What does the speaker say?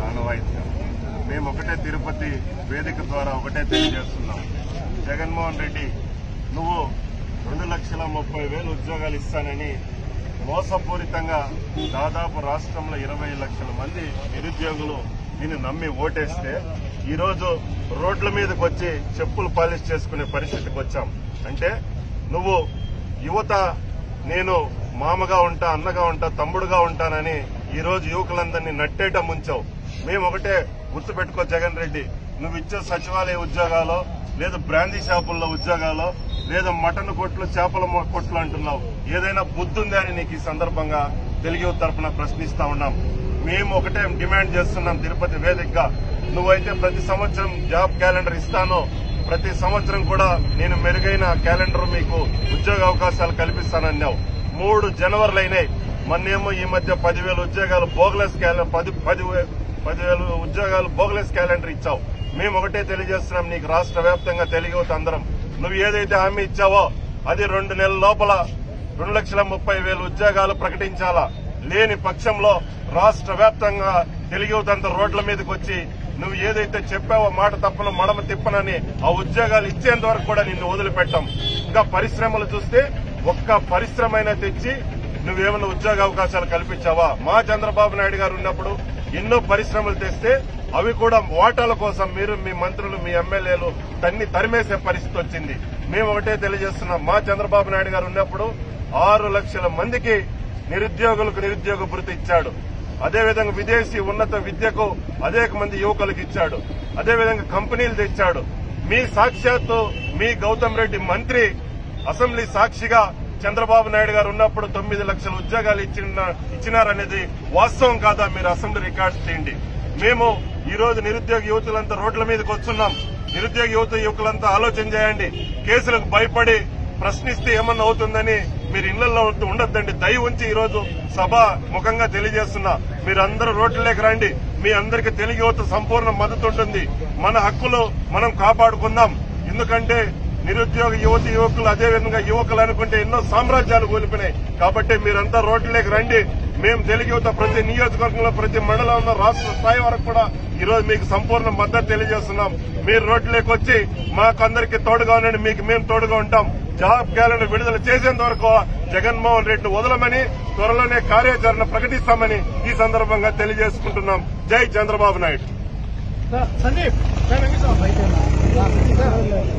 ఆనవాయితీగా మేము ఒకటే తిరుపతి వేదిక ద్వారా ఒకటే తెలియజేస్తున్నాం జగన్మోహన్ రెడ్డి నువ్వు రెండు లక్షల ముప్పై వేలు ఉద్యోగాలు ఇస్తానని మోసపూరితంగా దాదాపు రాష్ట్రంలో ఇరవై లక్షల మంది నిరుద్యోగులు నిన్ను నమ్మి ఓటేస్తే ఈరోజు రోడ్ల మీదకి వచ్చి చెప్పులు పాలిష్ చేసుకునే పరిస్థితికి వచ్చాం అంటే నువ్వు యువత నేను మామగా ఉంటా అన్నగా ఉంటా తమ్ముడుగా ఉంటానని ఈ రోజు యువకులందరినీ నట్టేట ముంచావు మేము ఒకటే గుర్తుపెట్టుకో జగన్ రెడ్డి నువ్వు ఇచ్చే సచివాలయ ఉద్యోగాలు లేదా బ్రాందీ షాపుల్లో ఉద్యోగాలు లేదా మటన్ కొట్లు చేపల మొ- కొట్లు అంటున్నావు ఏదైనా బుద్ధి ఉందా అని నీకు ఈ సందర్భంగా తెలుగు యువత తరపున ప్రశ్నిస్తా ఉన్నాం మేము ఒకటే డిమాండ్ చేస్తున్నాం తిరుపతి వేదికగా నువ్వైతే ప్రతి సంవత్సరం జాబ్ క్యాలెండర్ ఇస్తానో ప్రతి సంవత్సరం కూడా నేను మెరుగైన క్యాలెండర్ మీకు ఉద్యోగ అవకాశాలు కల్పిస్తానన్నావు మూడు జనవరిలు అయినాయి మొన్నేమో ఈ మధ్య పదివేల ఉద్యోగాలు బోగలెస్ క్యాలెండర్ పది పది పదివేల ఉద్యోగాలు బోగలెస్ క్యాలెండర్ ఇచ్చావు మేము ఒకటే తెలియజేస్తున్నాం నీకు రాష్ట్ర వ్యాప్తంగా తెలియవుతా అందరం నువ్వు ఏదైతే హామీ ఇచ్చావో అది రెండు నెలల లోపల రెండు లక్షల ముప్పై వేల ఉద్యోగాలు ప్రకటించాలా లేని పక్షంలో రాష్ట్ర వ్యాప్తంగా తెలుగుతంత రోడ్ల మీదకి వచ్చి నువ్వు ఏదైతే చెప్పావో మాట తప్పను మడమ తిప్పనని ఆ ఉద్యోగాలు ఇచ్చేంత వరకు కూడా నిన్ను వదిలిపెట్టాం ఇంకా పరిశ్రమలు చూస్తే ఒక్క పరిశ్రమైనా తెచ్చి నువ్వేమైనా ఉద్యోగ అవకాశాలు కల్పించావా మా చంద్రబాబు నాయుడు గారు ఉన్నప్పుడు ఎన్నో పరిశ్రమలు తెస్తే అవి కూడా ఓటాల కోసం మీరు మీ మంత్రులు మీ ఎమ్మెల్యేలు తన్ని తరిమేసే పరిస్థితి వచ్చింది మేము ఒకటే తెలియజేస్తున్నాం మా చంద్రబాబు నాయుడు గారు ఉన్నప్పుడు ఆరు లక్షల మందికి నిరుద్యోగులకు నిరుద్యోగ భృతి ఇచ్చాడు అదేవిధంగా విదేశీ ఉన్నత విద్యకు అనేక మంది యువకులకు ఇచ్చాడు అదేవిధంగా కంపెనీలు తెచ్చాడు మీ సాక్షాత్తు మీ గౌతమ్ రెడ్డి మంత్రి అసెంబ్లీ సాక్షిగా చంద్రబాబు నాయుడు గారు ఉన్నప్పుడు తొమ్మిది లక్షల ఉద్యోగాలు ఇచ్చిన ఇచ్చినారనేది వాస్తవం కాదా మీరు అసెంబ్లీ రికార్డ్స్ చేయండి మేము ఈ రోజు నిరుద్యోగ యువతులంతా రోడ్ల మీదకి వస్తున్నాం నిరుద్యోగ యువత యువకులంతా ఆలోచన చేయండి కేసులకు భయపడి ప్రశ్నిస్తే ఏమన్నా అవుతుందని మీరు ఇళ్లలో ఉండొద్దండి దయ ఉంచి ఈ రోజు సభ ముఖంగా తెలియజేస్తున్నా మీరందరూ రోడ్లలోకి రండి మీ అందరికీ తెలుగు యువత సంపూర్ణ మద్దతు ఉంటుంది మన హక్కులు మనం కాపాడుకుందాం ఎందుకంటే నిరుద్యోగ యువతి యువకులు అదేవిధంగా యువకులు అనుకుంటే ఎన్నో సామ్రాజ్యాలు కోల్పోయినాయి కాబట్టి మీరంతా రోడ్లలోకి రండి మేము తెలుగు యువత ప్రతి నియోజకవర్గంలో ప్రతి మండలంలో రాష్ట్ర స్థాయి వరకు కూడా ఈ రోజు మీకు సంపూర్ణ మద్దతు తెలియజేస్తున్నాం మీరు రోడ్లలోకి వచ్చి మాకందరికి తోడుగా ఉండండి మీకు మేము తోడుగా ఉంటాం జాబ్ క్యాలెండర్ విడుదల చేసేంత వరకు జగన్మోహన్ రెడ్డిని వదలమని త్వరలోనే కార్యాచరణ ప్రకటిస్తామని ఈ సందర్భంగా తెలియజేసుకుంటున్నాం జై చంద్రబాబు నాయుడు సందీప్